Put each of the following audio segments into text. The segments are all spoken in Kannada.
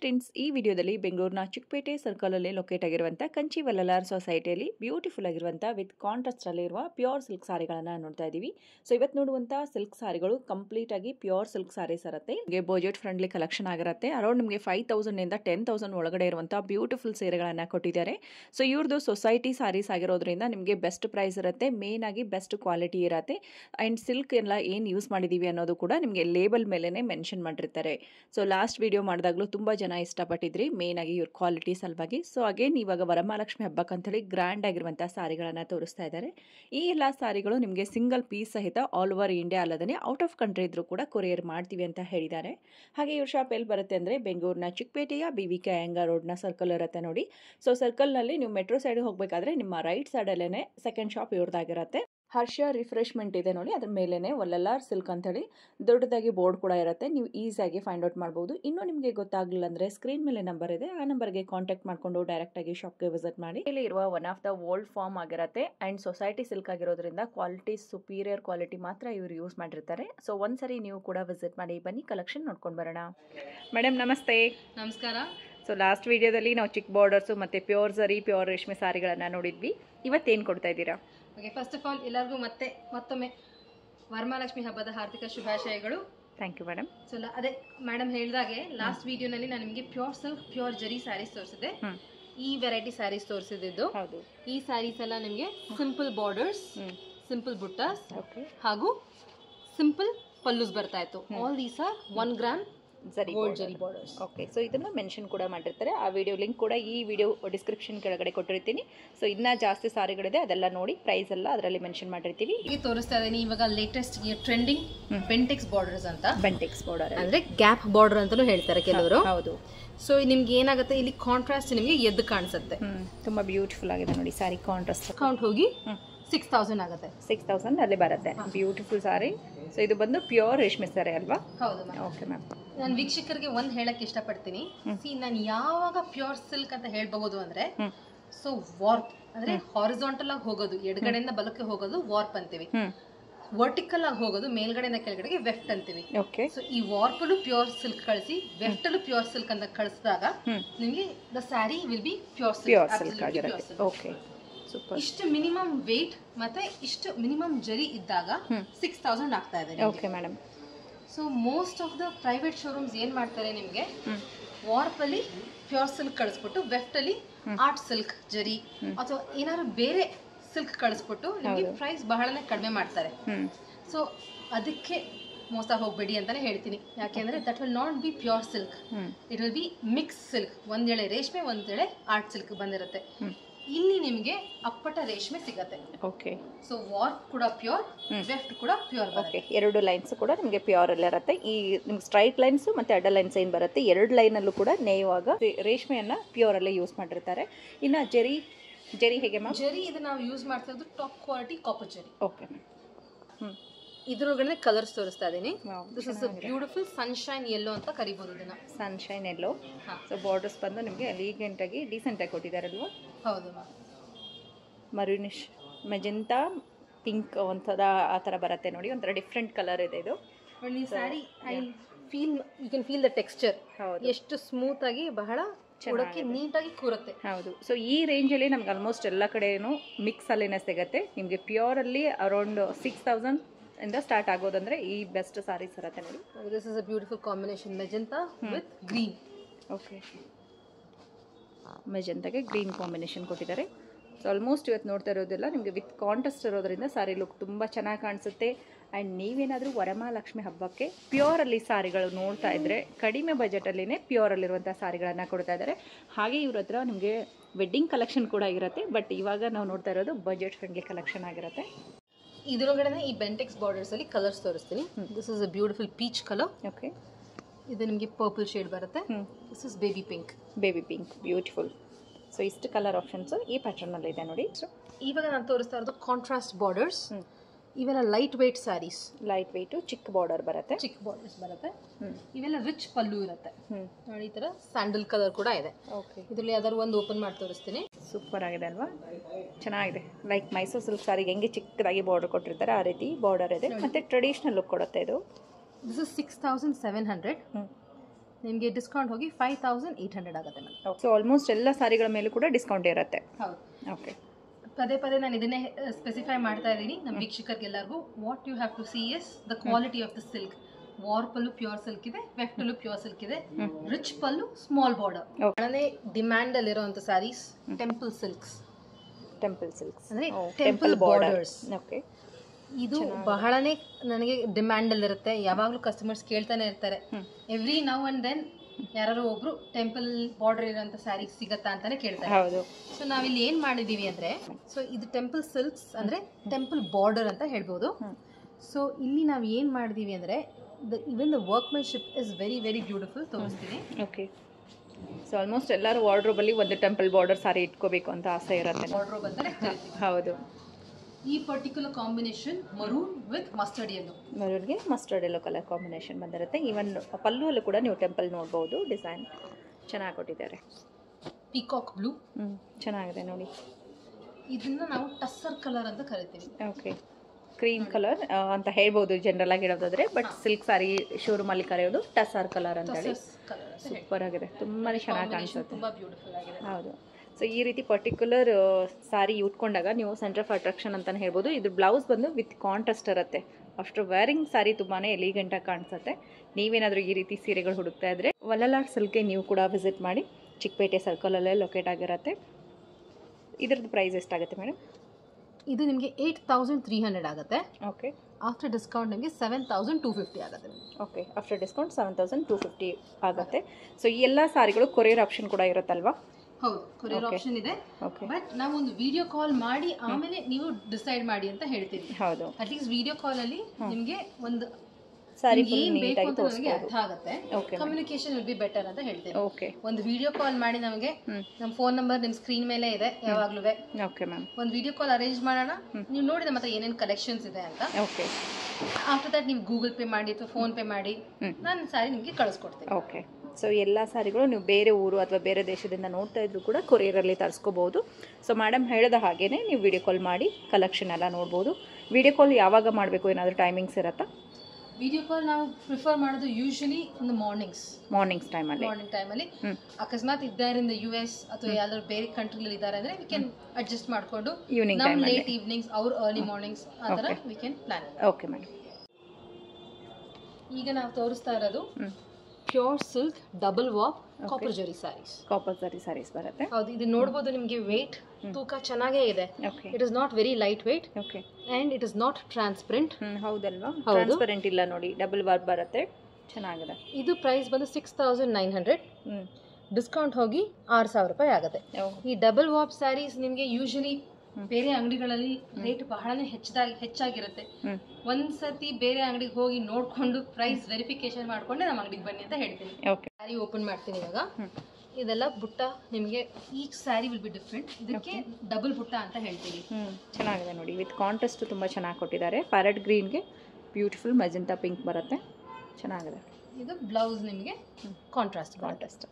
ಫ್ರೆಂಡ್ಸ್ ಈ ವಿಡಿಯೋದಲ್ಲಿ ಬೆಂಗಳೂರಿನ ಚಿಕ್ಕಪೇಟೆ ಸರ್ಕಲಲ್ಲಿ ಲೊಕೇಟ್ ಆಗಿರುವಂಥ ಕಂಚಿ ವಲ್ಲಲಾರ್ ಸೊಸೈಟಿಯಲ್ಲಿ ಬ್ಯೂಟಿಫುಲ್ ಆಗಿರುವಂಥ ವಿತ್ ಕಾಂಟ್ರಾಸ್ಟಲ್ಲಿರುವ ಪ್ಯೂರ್ ಸಿಲ್ಕ್ ಸಾರಿಗಳನ್ನು ನೋಡ್ತಾ ಇದ್ದೀವಿ ಸೊ ಇವತ್ತು ನೋಡುವಂಥ ಸಿಲ್ಕ್ ಸಾರಿಗಳು ಕಂಪ್ಲೀಟ್ ಆಗಿ ಪ್ಯೂರ್ ಸಿಲ್ಕ್ ಸಾರೀಸ್ ಇರುತ್ತೆ ನಿಮಗೆ ಬಜೆಟ್ ಫ್ರೆಂಡ್ಲಿ ಕಲೆಕ್ಷನ್ ಆಗಿರುತ್ತೆ ಅರೌಂಡ್ ನಿಮಗೆ ಫೈವ್ ತೌಸಂಡಿಂದ ಟೆನ್ ತೌಸಂಡ್ ಒಳಗಡೆ ಇರುವಂಥ ಬ್ಯೂಟಿಫುಲ್ ಸೀರೆಗಳನ್ನು ಕೊಟ್ಟಿದ್ದಾರೆ ಸೊ ಇವ್ರದ್ದು ಸೊಸೈಟಿ ಸಾರೀಸ್ ಆಗಿರೋದ್ರಿಂದ ನಿಮಗೆ ಬೆಸ್ಟ್ ಪ್ರೈಸ್ ಇರುತ್ತೆ ಮೇನ್ ಆಗಿ ಬೆಸ್ಟ್ ಕ್ವಾಲಿಟಿ ಇರುತ್ತೆ ಆ್ಯಂಡ್ ಸಿಲ್ಕ್ ಎಲ್ಲ ಏನು ಯೂಸ್ ಮಾಡಿದ್ದೀವಿ ಅನ್ನೋದು ಕೂಡ ನಿಮಗೆ ಲೇಬಲ್ ಮೇಲೇ ಮೆನ್ಷನ್ ಮಾಡಿರ್ತಾರೆ ಸೊ ಲಾಸ್ಟ್ ವಿಡಿಯೋ ಮಾಡಿದಾಗಲೂ ತುಂಬ ಜನ ಇಷ್ಟಪಟ್ಟಿದ್ರಿ ಮೇನ್ ಆಗಿ ಇವ್ರ ಕ್ವಾಲಿಟಿ ಸಲುವಾಗಿ ಸೊ ಅಗೇನ್ ಇವಾಗ ವರಮಹಾಲಕ್ಷ್ಮಿ ಹಬ್ಬಕ್ಕೆ ಅಂತೇಳಿ ಗ್ರ್ಯಾಂಡ್ ಆಗಿರುವಂಥ ಸಾರಿಗಳನ್ನು ತೋರಿಸ್ತಾ ಇದ್ದಾರೆ ಈ ಎಲ್ಲ ಸಾರಿಗಳು ನಿಮಗೆ ಸಿಂಗಲ್ ಪೀಸ್ ಸಹಿತ ಆಲ್ ಓವರ್ ಇಂಡಿಯಾ ಅಲ್ಲದೇ ಔಟ್ ಆಫ್ ಕಂಟ್ರಿ ಇದ್ರೂ ಕೂಡ ಕೊರಿಯರ್ ಮಾಡ್ತೀವಿ ಅಂತ ಹೇಳಿದ್ದಾರೆ ಹಾಗೆ ಇವ್ರ ಶಾಪ್ ಎಲ್ಲಿ ಬರುತ್ತೆ ಅಂದರೆ ಬೆಂಗಳೂರಿನ ಚಿಕ್ಕಪೇಟೆಯ ಬಿ ವಿ ಕೆ ಅಯ್ಯಂಗಾರ್ ರೋಡ್ನ ಸರ್ಕಲ್ ಇರುತ್ತೆ ನೋಡಿ ಸೊ ಸರ್ಕಲ್ನಲ್ಲಿ ನೀವು ಮೆಟ್ರೋ ಸೈಡ್ ಹೋಗಬೇಕಾದ್ರೆ ನಿಮ್ಮ ರೈಟ್ ಸೈಡಲ್ಲೇ ಸೆಕೆಂಡ್ ಶಾಪ್ ಇವ್ರದ್ದಾಗಿರುತ್ತೆ ಹರ್ಷ ರಿಫ್ರೆಶ್ಮೆಂಟ್ ಇದೆ ನೋಡಿ ಅದ್ರ ಮೇಲೇ ಒಲ್ಲೆಲ್ಲಾರ್ ಸಿಲ್ಕ್ ಅಂತೇಳಿ ದೊಡ್ಡದಾಗಿ ಬೋರ್ಡ್ ಕೂಡ ಇರುತ್ತೆ ನೀವು ಈಸಿಯಾಗಿ ಫೈಂಡ್ ಔಟ್ ಮಾಡ್ಬೋದು ಇನ್ನೂ ನಿಮಗೆ ಗೊತ್ತಾಗಲಿಲ್ಲ ಅಂದರೆ ಸ್ಕ್ರೀನ್ ಮೇಲೆ ನಂಬರ್ ಇದೆ ಆ ನಂಬರ್ಗೆ ಕಾಂಟ್ಯಾಕ್ಟ್ ಮಾಡಿಕೊಂಡು ಡೈರೆಕ್ಟಾಗಿ ಶಾಪ್ಗೆ ವಿಸಿಟ್ ಮಾಡಿ ಇಲ್ಲಿ ಇರುವ one of the old form ಆಗಿರುತ್ತೆ ಆ್ಯಂಡ್ ಸೊಸೈಟಿ ಸಿಲ್ಕ್ ಆಗಿರೋದ್ರಿಂದ ಕ್ವಾಲಿಟಿ ಸುಪೀರಿಯರ್ ಕ್ವಾಲಿಟಿ ಮಾತ್ರ ಇವರು ಯೂಸ್ ಮಾಡಿರ್ತಾರೆ ಸೊ ಒಂದ್ಸರಿ ನೀವು ಕೂಡ ವಿಸಿಟ್ ಮಾಡಿ ಬನ್ನಿ ಕಲೆಕ್ಷನ್ ನೋಡ್ಕೊಂಡು ಬರೋಣ ಮೇಡಮ್ ನಮಸ್ತೆ ನಮಸ್ಕಾರ ಸೊ ಲಾಸ್ಟ್ ವಿಡಿಯೋದಲ್ಲಿ ನಾವು ಚಿಕ್ಕ ಬಾರ್ಡರ್ಸು ಮತ್ತು ಪ್ಯೂರ್ ಝರಿ ಪ್ಯೂರ್ ರೇಷ್ಮೆ ಸಾರಿಗಳನ್ನು ನೋಡಿದ್ವಿ ಇವತ್ತೇನು ಕೊಡ್ತಾ ಇದ್ದೀರಾ ಓಕೆ ಫಸ್ಟ್ ಆಫ್ ಆಲ್ ಎಲ್ಲರಿಗೂ ಮತ್ತೆ ಮತ್ತೊಮ್ಮೆ ವರಮಹಾಲಕ್ಷ್ಮಿ ಹಬ್ಬದ ಹಾರ್ದಿಕ ಶುಭಾಶಯಗಳು ಥ್ಯಾಂಕ್ ಯು ಮೇಡಮ್ ಸೊ ಅದೇ ಮೇಡಮ್ ಹೇಳಿದಾಗೆ ಲಾಸ್ಟ್ ವಿಡಿಯೋನಲ್ಲಿ ನಾನು ನಿಮಗೆ ಪ್ಯೂರ್ ಸಿಲ್ಕ್ ಪ್ಯೂರ್ ಜರಿ ಸ್ಯಾರೀಸ್ ತೋರಿಸಿದೆ ಹ್ಮ್. ಈ ವೆರೈಟಿ ಸ್ಯಾರೀಸ್ ತೋರಿಸಿದ್ದು ಹೌದು ಈ ಸ್ಯಾರೀಸ್ ಎಲ್ಲ ನಿಮಗೆ ಸಿಂಪಲ್ ಬಾರ್ಡರ್ಸ್ ಹ್ಞೂ ಸಿಂಪಲ್ ಬುಟ್ಟಾಸ್ ಓಕೆ ಹಾಗೂ ಸಿಂಪಲ್ ಪಲ್ಲೂಸ್ ಬರ್ತಾ ಇತ್ತು all these are one gram ಸರಿ gold zari borders okay so ಇದನ್ನು ಮೆನ್ಷನ್ ಕೂಡ ಮಾಡಿರ್ತಾರೆ ಆ ವಿಡಿಯೋ ಲಿಂಕ್ ಕೂಡ ಈ ವಿಡಿಯೋ ಡಿಸ್ಕ್ರಿಪ್ಷನ್ ಕೆಳಗಡೆ ಕೊಟ್ಟಿರ್ತೀನಿ ಸೊ ಇನ್ನೂ ಜಾಸ್ತಿ ಸಾರಿಗಳಿದೆ ಅದೆಲ್ಲ ನೋಡಿ ಪ್ರೈಸ್ ಎಲ್ಲ ಅದರಲ್ಲಿ ಮೆನ್ಷನ್ ಮಾಡಿರ್ತೀವಿ ಈಗ ತೋರಿಸ್ತಾ ಇದ್ದೀನಿ ಇವಾಗ ಲೇಟೆಸ್ಟ್ ಟ್ರೆಂಡಿಂಗ್ ಬೆಂಟೆಕ್ಸ್ ಬಾರ್ಡರ್ಸ್ ಅಂತ ಬೆಂಟೆಕ್ಸ್ ಬಾರ್ಡರ್ ಅಂದ್ರೆ ಗ್ಯಾಪ್ ಬಾರ್ಡರ್ ಅಂತಲೂ ಹೇಳ್ತಾರೆ ಕೆಲವರು ಹೌದು ಸೊ ನಿಮ್ಗೆ ಏನಾಗುತ್ತೆ ಇಲ್ಲಿ ಕಾಂಟ್ರಾಸ್ಟ್ ನಿಮಗೆ ಎದ್ದು ಕಾಣಿಸುತ್ತೆ ಹ್ಮ್ ತುಂಬ ಬ್ಯೂಟಿಫುಲ್ ಆಗಿದೆ ನೋಡಿ ಸಾರಿ ಕಾಂಟ್ರಾಸ್ಟ್ ಅಕೌಂಟ್ ಹೋಗಿ ಹ್ಮ್. ಸಿಕ್ಸ್ ತೌಸಂಡ್ ಆಗುತ್ತೆ ಸಿಕ್ಸ್ ತೌಸಂಡ್ ಅಲ್ಲಿ ಬರುತ್ತೆ ಬ್ಯೂಟಿಫುಲ್ ಸಾರಿ ಸೊ ಇದು ಬಂದು ಪ್ಯೂರ್ ರೇಷ್ಮೆ ಸಾರಿ ಅಲ್ವಾ ಹೌದು ಮ್ಯಾಮ್ ಓಕೆ ಮ್ಯಾಮ್ ನಾನು ವೀಕ್ಷಕರಿಗೆ ಒಂದು ಹೇಳಕ್ ಇಷ್ಟಪಡ್ತೀನಿ ಹ್ಮ್. ಸಿ ನಾನು ಯಾವಾಗ ಪ್ಯೂರ್ ಸಿಲ್ಕ್ ಅಂತ ಹೇಳ್ಬಹುದು ಅಂದ್ರೆ ಹ್ಞೂ ಸೊ ವಾರ್ಪ್ ಅಂದ್ರೆ ಹಾರಿಜಾಂಟಲ್ ಆಗಿ ಹೋಗೋದು ಎಡಗಡೆಯಿಂದ ಬಲಕ್ಕೆ ಹೋಗೋದು ವಾರ್ಪ್ ಅಂತೀವಿ ಹ್ಞೂ ವರ್ಟಿಕಲ್ ಆಗಿ ಹೋಗೋದು ಮೇಲ್ಗಡೆಯಿಂದ ಕೆಳಗಡೆಗೆ ವೆಫ್ಟ್ ಅಂತೀವಿ ಓಕೆ ಸೊ ಈ ವಾರ್ಪಲ್ಲೂ ಪ್ಯೂರ್ ಸಿಲ್ಕ್ ಕಳಿಸಿ ವೆಫ್ಟಲ್ಲೂ ಪ್ಯೂರ್ ಸಿಲ್ಕ್ ಅಂತ ಕಳಿಸಿದಾಗ ಹ್ಞೂ ನಿಮಗೆ the saree will be pure pure silk silk ಆಗಿರುತ್ತೆ ಓಕೆ ಸೂಪರ್ ಇಷ್ಟು ಮಿನಿಮಮ್ ವೇಟ್ ಮತ್ತೆ ಇಷ್ಟು ಮಿನಿಮಮ್ ಜರಿ ಇದ್ದಾಗ ಹ್ಮ್. ಸಿಕ್ಸ್ ತೌಸಂಡ್ ಆಗ್ತಾ ಇದೆ okay madam so most of the private showrooms ಏನ್ ಮಾಡ್ತಾರೆ ನಿಮಗೆ ಹ್ಞೂ ವಾರ್ಪ್ ಅಲ್ಲಿ ಪ್ಯೂರ್ ಸಿಲ್ಕ್ ಕಳಿಸ್ಬಿಟ್ಟು ವೆಫ್ಟ್ ಅಲ್ಲಿ ಆರ್ಟ್ ಸಿಲ್ಕ್ ಜರಿ ಅಥವಾ ಏನಾದ್ರು ಬೇರೆ ಸಿಲ್ಕ್ ಕಳಿಸ್ಬಿಟ್ಟು ನಿಮಗೆ ಪ್ರೈಸ್ ಬಹಳನೇ ಕಡಿಮೆ ಮಾಡ್ತಾರೆ ಹ್ಞೂ ಸೊ ಅದಕ್ಕೆ ಮೋಸ ಹೋಗ್ಬೇಡಿ ಅಂತಾನೆ ಹೇಳ್ತೀನಿ ಯಾಕೆಂದ್ರೆ that will not be pure silk ಹ್ಞೂ it will be mix silk ಒಂದೆಳೆ ರೇಷ್ಮೆ ಒಂದೆಳೆ ಆರ್ಟ್ ಸಿಲ್ಕ್ ಬಂದಿರುತ್ತೆ ಹ್ಞೂ ಇಲ್ಲಿ ನಿಮಗೆ ಅಪ್ಪಟ ರೇಷ್ಮೆ ಸಿಗತ್ತೆ ಓಕೆ ಸೊ ವಾರ್ಪ್ ಕೂಡ ಪ್ಯೂರ್ ವೆಫ್ಟ್ ಕೂಡ ಪ್ಯೂರ್ ಓಕೆ ಎರಡು ಲೈನ್ಸ್ ಕೂಡ ನಿಮಗೆ ಪ್ಯೂರ್ ಅಲ್ಲಿ ಇರುತ್ತೆ ಈ ನಿಮ್ಗೆ ಸ್ಟ್ರೈಟ್ ಲೈನ್ಸ್ ಮತ್ತೆ ಅಡ್ಡ ಲೈನ್ಸ್ ಏನು ಬರುತ್ತೆ ಎರಡು ಲೈನಲ್ಲೂ ಕೂಡ ನೇಯುವಾಗ ರೇ- ರೇಷ್ಮೆಯನ್ನ ಪ್ಯೂರ್ ಅಲ್ಲೇ ಯೂಸ್ ಮಾಡಿರ್ತಾರೆ ಇನ್ನು ಜರಿ ಜರಿ ಹೇಗೆ ಮ್ಯಾಮ್ ಜರಿ ಇದು ನಾವು ಯೂಸ್ ಮಾಡ್ತಾ ಇರೋದು top quality copper zari okay ಹ್ಞೂ ಇದ್ರೊಳಗಡೆ ಕಲರ್ಸ್ ತೋರಿಸ್ತಾ ಇದೀನಿ wow this is beautiful sunshine yellow ಅಂತ ಕರಿಬಹುದು ಇದನ್ನ ಸನ್ಶೈನ್ ಎಲ್ಲೋ ಹಾ. ಸೊ ಬಾರ್ಡರ್ಸ್ ಬಂದು ನಿಮಗೆ ಎಲಿಗೆಂಟಾಗಿ ಡೀಸೆಂಟಾಗಿ ಕೊಟ್ಟಿದ್ದಾರಲ್ವಾ ಹೌದು ಮ್ಯಾಮ್ ಮರೂನಿಶ್ ಮೆಜೆಂಟಾ ಪಿಂಕ್ ಒಂಥರ ಆ ಥರ ಬರುತ್ತೆ ನೋಡಿ ಒಂಥರ ಡಿಫ್ರೆಂಟ್ ಕಲರ್ ಇದೆ ಇದು ಬಟ್ ಈ saree I feel you can feel the texture ಹೌದು ಎಷ್ಟು ಸ್ಮೂತ್ ಆಗಿ ಬಹಳ ಉಡಕ್ಕೆ ನೀಟಾಗಿ ಕೂರುತ್ತೆ ಹೌದು ಸೊ ಈ ರೇಂಜಲ್ಲಿ ನಮ್ಗೆ ಆಲ್ಮೋಸ್ಟ್ ಎಲ್ಲ ಕಡೆನೂ ಮಿಕ್ಸ್ ಅಲ್ಲಿನೇ ಸಿಗುತ್ತೆ ನಿಮಗೆ ಪ್ಯೂರಲ್ಲಿ ಅರೌಂಡ್ ಸಿಕ್ಸ್ ತೌಸಂಡ್ ಇಂದ ಸ್ಟಾರ್ಟ್ ಆಗೋದಂದ್ರೆ ಈ ಬೆಸ್ಟ್ ಸಾರೀಸ್ ಇರುತ್ತೆ ನೋಡಿ this is a beautiful combination magenta with green okay ಮೆಜೆಂತಾಗೆ ಗ್ರೀನ್ ಕಾಂಬಿನೇಷನ್ ಕೊಟ್ಟಿದ್ದಾರೆ ಸೊ ಆಲ್ಮೋಸ್ಟ್ ಇವತ್ತು ನೋಡ್ತಾ ಇರೋದಿಲ್ಲ ನಿಮಗೆ ವಿತ್ ಕಾಂಟೆಸ್ಟ್ ಇರೋದ್ರಿಂದ ಸಾರಿ ಲುಕ್ ತುಂಬ ಚೆನ್ನಾಗಿ ಕಾಣಿಸುತ್ತೆ ಆ್ಯಂಡ್ ನೀವೇನಾದರೂ ವರಮಹಾಲಕ್ಷ್ಮಿ ಹಬ್ಬಕ್ಕೆ ಪ್ಯೂರಲ್ಲಿ ಸಾರಿಗಳು ನೋಡ್ತಾ ಇದ್ದರೆ ಕಡಿಮೆ ಬಜೆಟಲ್ಲಿನೇ ಪ್ಯೂರಲ್ಲಿರುವಂಥ ಸಾರಿಗಳನ್ನು ಕೊಡ್ತಾ ಇದ್ದಾರೆ ಹಾಗೆ ಇವ್ರ ಹತ್ರ ನಿಮಗೆ ವೆಡ್ಡಿಂಗ್ ಕಲೆಕ್ಷನ್ ಕೂಡ ಇರುತ್ತೆ ಬಟ್ ಇವಾಗ ನಾವು ನೋಡ್ತಾ ಇರೋದು ಬಜೆಟ್ ಫ್ರೆಂಡ್ಲಿ ಕಲೆಕ್ಷನ್ ಆಗಿರುತ್ತೆ ಇದರೊಳಗಡೆ ಈ ಬೆಂಟೆಕ್ಸ್ ಬಾರ್ಡರ್ಸ್ ಅಲ್ಲಿ ಕಲರ್ಸ್ ತೋರಿಸ್ತೀನಿ this is a beautiful peach colour okay ಇದು ನಿಮಗೆ ಪರ್ಪಲ್ ಶೇಡ್ ಬರುತ್ತೆ ಹ್ಞೂ this is baby pink baby pink beautiful so ಇಷ್ಟು ಕಲರ್ ಆಪ್ಷನ್ಸು ಈ ಪ್ಯಾಟರ್ನಲ್ಲಿ ಇದೆ ನೋಡಿ ಇವಾಗ ನಾನು ತೋರಿಸ್ತಾ ಇರೋದು ಕಾಂಟ್ರಾಸ್ಟ್ ಬಾರ್ಡರ್ಸ್ ಹ್ಞೂ ಇವೆಲ್ಲ light weight sarees light weight ಚಿಕ್ಕ ಬಾರ್ಡರ್ ಬರುತ್ತೆ ಚಿಕ್ಕ ಬಾರ್ಡರ್ಸ್ ಬರುತ್ತೆ ಹ್ಞೂ ಇವೆಲ್ಲ ರಿಚ್ ಪಲ್ಲು ಇರುತ್ತೆ ಹ್ಞೂ ನೋಡಿ ಈ ಥರ ಸ್ಯಾಂಡಲ್ ಕಲರ್ ಕೂಡ ಇದೆ ಓಕೆ ಇದರಲ್ಲಿ ಯಾವ್ದಾದ್ರು ಒಂದು ಓಪನ್ ಮಾಡಿ ತೋರಿಸ್ತೀನಿ ಸೂಪರ್ ಆಗಿದೆ ಅಲ್ವಾ ಚೆನ್ನಾಗಿದೆ ಲೈಕ್ ಮೈಸೂರು ಸಿಲ್ಕ್ ಸಾರಿಗೆ ಹೆಂಗೆ ಚಿಕ್ಕದಾಗಿ ಬಾರ್ಡರ್ ಕೊಟ್ಟಿರ್ತಾರೆ ಆ ರೀತಿ ಬಾರ್ಡರ್ ಇದೆ ಮತ್ತು ಟ್ರೆಡಿಷ್ನಲ್ ಲುಕ್ ಕೊಡುತ್ತೆ ಇದು this is six thousand seven hundred ಹ್ಞೂ ನಿಮಗೆ ಡಿಸ್ಕೌಂಟ್ ಹೋಗಿ ಫೈವ್ ತೌಸಂಡ್ ಏಯ್ಟ್ ಹಂಡ್ರೆಡ್ ಆಗುತ್ತೆ ಮೇಡಮ್ ಸೊ ಆಲ್ಮೋಸ್ಟ್ ಎಲ್ಲ ಸಾರಿಗಳ ಮೇಲೂ ಕೂಡ ಡಿಸ್ಕೌಂಟ್ ಇರುತ್ತೆ ಹೌದು ಓಕೆ ಪದೇ ಪದೇ ನಾನು ಇದನ್ನೇ ಸ್ಪೆಸಿಫೈ ಮಾಡ್ತಾ ಇದ್ದೀನಿ ನಮ್ಮ ವೀಕ್ಷಕರಿಗೆಲ್ಲರಿಗೂ what you have to see is the quality of the silk warp pallu pure silk ಇದೆ ವೆಫ್ಟಲ್ಲೂ ಪ್ಯೂರ್ ಸಿಲ್ಕ್ ಇದೆ rich pallu small border Okay. ಬಹಳನೇ ಡಿಮ್ಯಾಂಡ್ ಅಲ್ಲಿರುವಂತ sarees temple silks temple silks ಅಂದ್ರೆ temple temple border borders. Okay ಇದು ಬಹಳನೇ ನನಗೆ ಡಿಮ್ಯಾಂಡ್ ಅಲ್ಲಿರುತ್ತೆ ಯಾವಾಗಲೂ ಕಸ್ಟಮರ್ಸ್ ಕೇಳ್ತಾನೆ ಇರ್ತಾರೆ ಹ್ಮ್. ಎವ್ರಿ ನೌ ಅಂಡ್ ದೆನ್ ಯಾರು ಒಬ್ರು ಟೆಂಪಲ್ ಬಾರ್ಡರ್ ಇರೋಂಥ ಸ್ಯಾರಿ ಸಿಗತ್ತಾ ಅಂತಾನೆ ಕೇಳ್ತಾರೆ ಹೌದು ಸೊ ನಾವಿಲ್ಲಿ ಏನ್ ಮಾಡಿದೀವಿ ಅಂದ್ರೆ ಸೊ ಇದು ಟೆಂಪಲ್ ಸಿಲ್ಕ್ಸ್ ಅಂದ್ರೆ ಟೆಂಪಲ್ ಬಾರ್ಡರ್ ಅಂತ ಹೇಳ್ಬೋದು ಹ್ಮ್. ಸೊ ಇಲ್ಲಿ ನಾವು ಏನ್ ಮಾಡಿದೀವಿ ಅಂದ್ರೆ the even the workmanship is very very beautiful ತೋರಿಸ್ತೀನಿ ಓಕೆ ಸೊ ಆಲ್ಮೋಸ್ಟ್ ಎಲ್ಲರೂ ವಾರ್ಡ್ರೋಬಲ್ಲಿ ಒಂದು ಟೆಂಪಲ್ ಬಾರ್ಡರ್ ಸಾರಿ ಇಟ್ಕೋಬೇಕು ಅಂತ ಆಸೆ ಇರುತ್ತೆ ಬಾರ್ಡರ್ ಅಂತಾನೆ ಕರಿತೀವಿ ಹೌದು ಈ particular combination maroon with mustard yellow ಮರೂನ್ಗೆ ಮಸ್ಟರ್ಡ್ ಎಲ್ಲೋ ಕಲರ್ ಕಾಂಬಿನೇಷನ್ ಬಂದಿರುತ್ತೆ ಈವನ್ ಪಲ್ಲುವಲ್ಲೂ ಕೂಡ ನೀವು ಟೆಂಪಲ್ ನೋಡ್ಬೋದು ಡಿಸೈನ್ ಚೆನ್ನಾಗಿ ಕೊಟ್ಟಿದ್ದಾರೆ ಪಿಕಾಕ್ ಬ್ಲೂ ಹ್ಞೂ ಚೆನ್ನಾಗಿದೆ ನೋಡಿ ಇದನ್ನ ನಾವು ಟಸ್ಸರ್ ಕಲರ್ ಅಂತ ಕರಿತೀವಿ ಓಕೆ ಕ್ರೀಮ್ ಕಲರ್ ಅಂತ ಹೇಳ್ಬೋದು ಜನರಲ್ ಆಗಿ ಹೇಳೋದಾದ್ರೆ ಬಟ್ ಸಿಲ್ಕ್ ಸಾರಿ ಶೋರೂಮಲ್ಲಿ ಕರೆಯೋದು ಟಸಾರ್ ಕಲರ್ ಅಂತ ಹೇಳಿ ಕಲರ್ ಅಂತ ಹೇಳಿ ಸೂಪರ್ ಆಗಿದೆ ತುಂಬಾ ಚೆನ್ನಾಗಿ ಕಾಣಿಸುತ್ತೆ ತುಂಬಾ ಬ್ಯೂಟಿಫುಲ್ ಆಗಿದೆ ಹೌದು ಸೊ ಈ ರೀತಿ ಪರ್ಟಿಕ್ಯುಲರ್ ಸಾರಿ ಉಟ್ಕೊಂಡಾಗ ನೀವು ಸೆಂಟರ್ ಆಫ್ ಅಟ್ರಾಕ್ಷನ್ ಅಂತಾನೆ ಹೇಳ್ಬೋದು ಇದು ಬ್ಲೌಸ್ ಬಂದು ವಿತ್ ಕಾಂಟ್ರಾಸ್ಟ್ ಇರುತ್ತೆ ಆಫ್ಟರ್ ವೇರಿಂಗ್ ಸಾರಿ ತುಂಬಾ ಎಲಿಗೆಂಟಾಗಿ ಕಾಣಿಸುತ್ತೆ ನೀವೇನಾದರೂ ಈ ರೀತಿ ಸೀರೆಗಳು ಹುಡುಕ್ತಾ ಇದ್ರೆ ವಲಲಾರ್ ಸಿಲ್ಕ್ಗೆ ನೀವು ಕೂಡ ವಿಸಿಟ್ ಮಾಡಿ ಚಿಕ್ಕಪೇಟೆ ಸರ್ಕಲಲ್ಲೇ ಲೊಕೇಟ್ ಆಗಿರುತ್ತೆ ಇದ್ರದ್ದು ಪ್ರೈಸ್ ಎಷ್ಟಾಗುತ್ತೆ ಮೇಡಮ್ ಇದು ನಿಮಗೆ ಏಯ್ಟ್ ತೌಸಂಡ್ ತ್ರೀ ಹಂಡ್ರೆಡ್ ಆಗುತ್ತೆ ಓಕೆ ಆಫ್ಟರ್ ಡಿಸ್ಕೌಂಟ್ ನಿಮಗೆ ಸೆವೆನ್ ತೌಸಂಡ್ ಟೂ ಫಿಫ್ಟಿ ಆಗುತ್ತೆ okay after discount seven thousand two fifty ಆಗುತ್ತೆ ಸೊ ಈ ಎಲ್ಲ ಸಾರಿಗಳು ಕೊರಿಯರ್ ಆಪ್ಷನ್ ಕೂಡ ಇರುತ್ತಲ್ವಾ ಹೌದು ಕೊರಿಯರ್ Okay. ಆಪ್ಷನ್ ಇದೆ ಓಕೆ ಬಟ್ ನಾವು ಒಂದು ವಿಡಿಯೋ ಕಾಲ್ ಮಾಡಿ ಆಮೇಲೆ ನೀವು ಡಿಸೈಡ್ ಮಾಡಿ ಅಂತ ಹೇಳ್ತೀವಿ ಹೌದು ಅಟ್ಲೀಸ್ಟ್ ವಿಡಿಯೋ ಕಾಲ್ ಅಲ್ಲಿ ನಿಮಗೆ ಒಂದು ಸಾರಿ ನಿಮ್ಗೆ ಫುಲ್ ಏನ್ ಬೇಕು ನೀಟಾಗಿ ಅಂತ ನನಗೆ ತೋರಿಸ್ಬೋದು ಅರ್ಥ ಆಗುತ್ತೆ okay communication will be better ಅಂತ ಹೇಳ್ತೀನಿ ಓಕೆ ಒಂದು ವಿಡಿಯೋ ಕಾಲ್ ಮಾಡಿ ನಮಗೆ ಹ್ಞೂ ನಮ್ಮ ಫೋನ್ ನಂಬರ್ ನಿಮ್ಮ ಸ್ಕ್ರೀನ್ ಮೇಲೆ ಇದೆ ಯಾವಾಗ್ಲೂ ಓಕೆ ಮ್ಯಾಮ್ ಒಂದು ವಿಡಿಯೋ ಕಾಲ್ ಅರೇಂಜ್ ಮಾಡೋಣ ನೀವು ನೋಡಿ ನಮ್ಮ ಹತ್ರ ಏನೇನು ಕಲೆಕ್ಷನ್ಸ್ ಇದೆ ಅಂತ ಓಕೆ ಆಫ್ಟರ್ ದಟ್ ನೀವು ಗೂಗಲ್ ಪೇ ಮಾಡಿ ಅಥವಾ ಫೋನ್ ಪೇ ಮಾಡಿ ಹ್ಮ್. ನಾನು ಸಾರಿ ನಿಮಗೆ ಕಳಿಸ್ಕೊಡ್ತೀನಿ ಓಕೆ ಸೊ ಎಲ್ಲ ಸಾರಿಗಳು ನೀವು ಬೇರೆ ಊರು ಅಥವಾ ಬೇರೆ ದೇಶದಿಂದ ನೋಡ್ತಾ ಇದ್ರು ಕೂಡ ಕೊರಿಯರಲ್ಲಿ ತರಿಸ್ಕೋಬೋದು ಸೊ ಮೇಡಮ್ ಹೇಳಿದ ಹಾಗೇನೆ ನೀವು ವಿಡಿಯೋ ಕಾಲ್ ಮಾಡಿ ಕಲೆಕ್ಷನ್ ಎಲ್ಲ ನೋಡ್ಬೋದು ವಿಡಿಯೋ ಕಾಲ್ ಯಾವಾಗ ಮಾಡಬೇಕು ಏನಾದರೂ ಟೈಮಿಂಗ್ಸ್ ಇರುತ್ತಾ ವಿಡಿಯೋ ಕಾಲ್ ನಾವು ಪ್ರಿಫರ್ ಮಾಡೋದು usually in the mornings mornings ಟೈಮಲ್ಲಿ ಮಾರ್ನಿಂಗ್ ಟೈಮಲ್ಲಿ ಹ್ಮ್. ಅಕಸ್ಮಾತ್ ಇದ್ದಾರೆ ಇನ್ ದ ಯು ಎಸ್ ಅಥವಾ ಯಾವ್ದಾದ್ರು ಬೇರೆ ಕಂಟ್ರಿಲಿ ಇದ್ದಾರೆ ಅಂದ್ರೆ ವಿ ಕ್ಯಾನ್ ಅಡ್ಜಸ್ಟ್ ಮಾಡಿಕೊಂಡು ಈವ್ನಿಂಗ್ ನಮ್ ಟೈಮಲ್ಲಿ ಲೇಟ್ ಈವ್ನಿಂಗ್ಸ್ ಅವ್ರ ಅರ್ಲಿ ಮಾರ್ನಿಂಗ್ಸ್ ಆ ಥರ we can plan okay madam ಈಗ ನಾವು ತೋರಿಸ್ತಾ ಇರೋದು ಹ್ಞೂ ಪ್ಯೂರ್ ಸಿಲ್ಕ್ ಡಬಲ್ ವಾಕ್ ಕಾಪರ್ ಜರಿ ಸ್ಯಾರೀಸ್ ಕಾಪರ್ ಸರಿ ಸಾರೀಸ್ ಬರುತ್ತೆ ಹೌದು ಇದು ನೋಡ್ಬೋದು ನಿಮಗೆ ವೇಟ್ ತೂಕ ಚೆನ್ನಾಗೇ ಇದೆ okay it is not very light weight okay and it is not transparent ಹ್ಞೂ ಹೌದಲ್ವಾ ಹೌದು. ಟ್ರಾನ್ಸ್ಪರೆಂಟ್ ಇಲ್ಲ ನೋಡಿ ಡಬಲ್ ಬಾರ್ ಬರುತ್ತೆ ಚೆನ್ನಾಗಿದೆ ಇದು ಪ್ರೈಸ್ ಬಂದು ಸಿಕ್ಸ್ ತೌಸಂಡ್ ನೈನ್ ಹಂಡ್ರೆಡ್ ಹ್ಞೂ ಡಿಸ್ಕೌಂಟ್ ಹೋಗಿ ಆರು ಸಾವಿರ ರೂಪಾಯಿ ಆಗುತ್ತೆ ಈ ಡಬಲ್ ವಾಪ್ ಸ್ಯಾರೀಸ್ ನಿಮಗೆ ಯೂಶಲಿ ಬೇರೆ ಅಂಗಡಿಗಳಲ್ಲಿ ರೇಟ್ ಬಹಳನೇ ಹೆಚ್ಚಾಗಿ ಹೆಚ್ಚಾಗಿರುತ್ತೆ ಹ್ಞೂ ಒಂದ್ ಸತಿ ಬೇರೆ ಅಂಗಡಿಗೆ ಹೋಗಿ ನೋಡ್ಕೊಂಡು ಪ್ರೈಸ್ ವೆರಿಫಿಕೇಶನ್ ಮಾಡ್ಕೊಂಡೆ ನಮ್ಮ ಅಂಗಡಿಗೆ ಬನ್ನಿ ಅಂತ ಹೇಳ್ತೀನಿ ಓಕೆ ಸ್ಯಾರಿ ಓಪನ್ ಮಾಡ್ತೀನಿ ಇವಾಗ ಹ್ಞೂ ಇದೆಲ್ಲ ಬುಟ್ಟ ನಿಮಗೆ each sari will be different ಇದಕ್ಕೆ ಡಬಲ್ ಬುಟ್ಟ ಅಂತ ಹೇಳ್ತೀವಿ ಹ್ಞೂ ಚೆನ್ನಾಗಿದೆ ನೋಡಿ ವಿತ್ ಕಾಂಟ್ರಾಸ್ಟ್ ತುಂಬ ಚೆನ್ನಾಗಿ ಕೊಟ್ಟಿದ್ದಾರೆ ಪ್ಯಾರೆಟ್ ಗ್ರೀನ್ಗೆ ಬ್ಯೂಟಿಫುಲ್ ಮೆಜೆಂಟಾ ಪಿಂಕ್ ಬರುತ್ತೆ ಚೆನ್ನಾಗಿದೆ ಇದು ಬ್ಲೌಸ್ ನಿಮಗೆ ಕಾಂಟ್ರಾಸ್ಟ್ ಕಾಂಟ್ರಾಸ್ಟ್